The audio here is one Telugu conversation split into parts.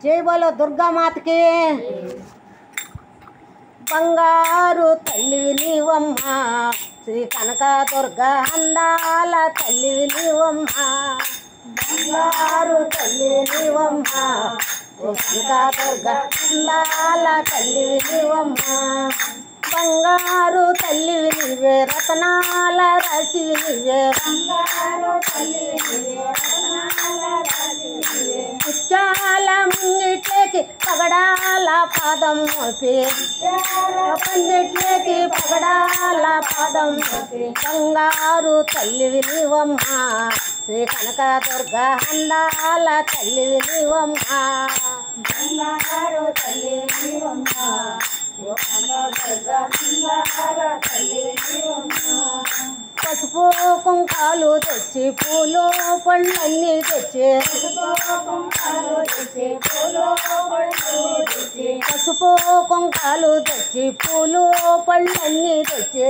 జై బోలో దుర్గామాతకి బంగారు తల్లివి నీవమ్మ శ్రీ కనక దుర్గ అందాల తల్లివి నీవమ్మ బంగారు తల్లివి నీవమ్మ శ్రీ కనక దుర్గ అందాల తల్లివి నీవమ్మ బంగారు తల్లివి నీవే రతనాల రాశివి నీవే బంగారు తల్లివి నీవే రతనాల రాశివి నీవే ముత్యాల ముంగిట్లేకి పగడాల పాదం మోపి పందిట్లేకి పగడాల పాదం మోపి బంగారు తల్లివి నీవమ్మ శ్రీ కనక దుర్గ అందాల తల్లివి నీవమ్మ బంగారు తల్లివి నీవమ్మ పసుపు కుంకాలు తెచ్చి పూలు పండ్లన్నీ తెచ్చి పసుపు కుంకాలు తెచ్చి పూలు పళ్ళన్నీ తెచ్చి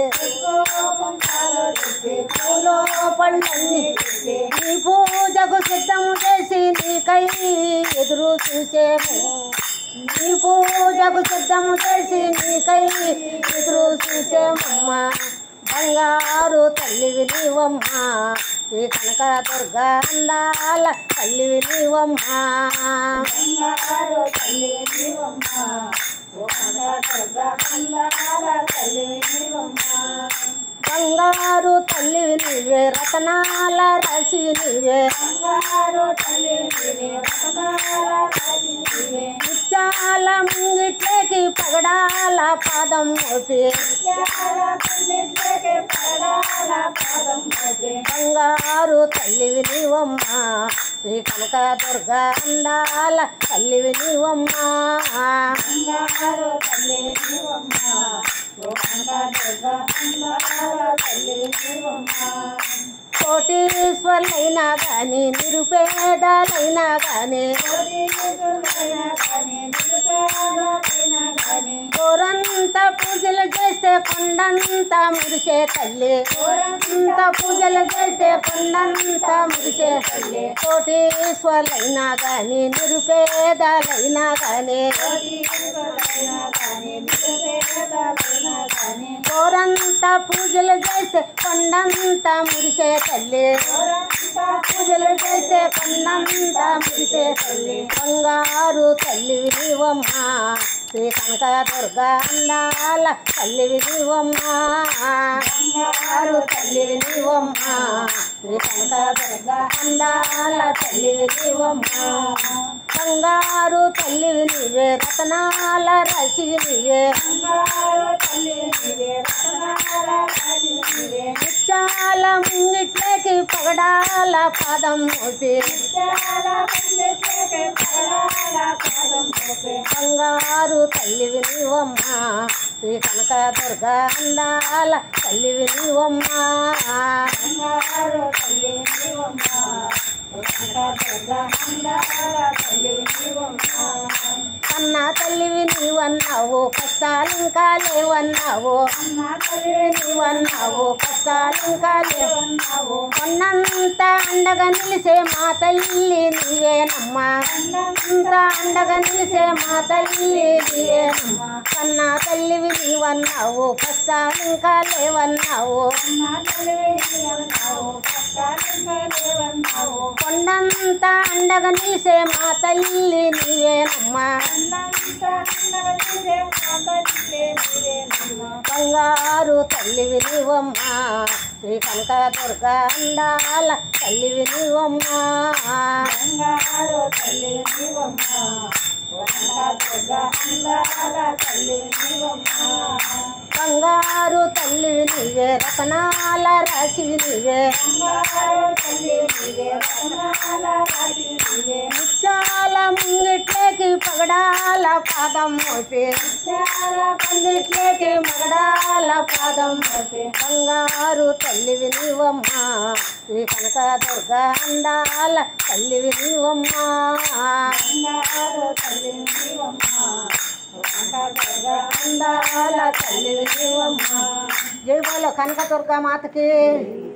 పూలు పళ్ళన్నీ తెచ్చి నీ పూజకు సిద్ధం చేసి నీకై ఎదురు చూసేము నీ పూజకు సిద్ధము చేసి నీకై ఎదురు చూసేమమ్మ బంగారు తల్లివి నీవమ్మ శ్రీ కనక దుర్గ అందాల తల్లివి నీవమ్మ బంగారు తల్లివి నీవమ్మ ఓ కనక దుర్గ అందాల తల్లివి నీవమ్మ బంగారు తల్లివి నీవే రతనాల రాశివి నీవే బంగారు తల్లివి నీవే రతనాల రాశివి నీవే ముత్యాల ముంగిట్లేకి పగడాల పాదం మోపి బంగారు తల్లివి నీవమ్మ శ్రీ కనక దుర్గ అందాల తల్లివి నీవమ్మ బంగారు తల్లివి నీవమ్మ కోటీశ్వర్లైనా కానీ నిరుపేదలైనా కానీ కోరంత పూజలు చేస్తే కొండంత మురిసే తల్లి కోరంత పూజలు చేస్తే కొండంత మురిసే తల్లి కోటీశ్వర్లైనా కానీ నిరుపేదలైనా కానీ కోరంత పూజలు చేస్తే కొండంత మురిసే తల్లి పూజలు చేస్తే కొండంత మురిసే తల్లి బంగారు తల్లి నీవమ్మ శ్రీ కనక దుర్గ అందాల తల్లి నీవమ్మ బంగారు తల్లి నీవమ్మ శ్రీ కనక దుర్గ అందాల తల్లి నీవమ్మ బంగారు తల్లివి నీవే రతనాల రాశివి నీవే ముత్యాల ముంగిట్లేకి పగడాల పాదం మోపి బంగారు తల్లివి నీవమ్మ శ్రీ కనక దుర్గ అందాల తల్లివి నీవమ్మ బంగారు తల్లివి నీవమ్మ కన్న తల్లివి నీవన్నావు కష్టాలు ఇంకా లేవన్నావు నీవన్నావు కష్టాలు ఇంకా లేవన్నావు కొన్నంత అండగా నిలిసే మా తల్లి నీవేనమ్మా అంత అండగా నిలిసే మా తల్లి నీవేనమ్మా కన్న తల్లివి నీవన్నావు కష్టాలు ఇంకా లేవన్నావు కొండంత అండగా నిలిసే మా తల్లి నీవేనమ్మా బంగారు తల్లివి నీవమ్మ శ్రీ కనక దుర్గ అందాల తల్లివి నీవమ్మ బంగారు తల్లివి నీవమ్మ బంగారు తల్లివి నీవే రతనాల రాశివి నీవే ముత్యాల ముంగిట్లేకి పగడాల పాదం మోపి పందిట్లేకి మగడాల పాదం మోపి బంగారు తల్లివి నీవమ్మ శ్రీ కనక దుర్గ అందాల తల్లివి నీవమ్మ బంగారు తల్లివి నీవమ్మ అందాల తల్లివి నీవమ్మ జై బోలో కనక దుర్గా మాతకి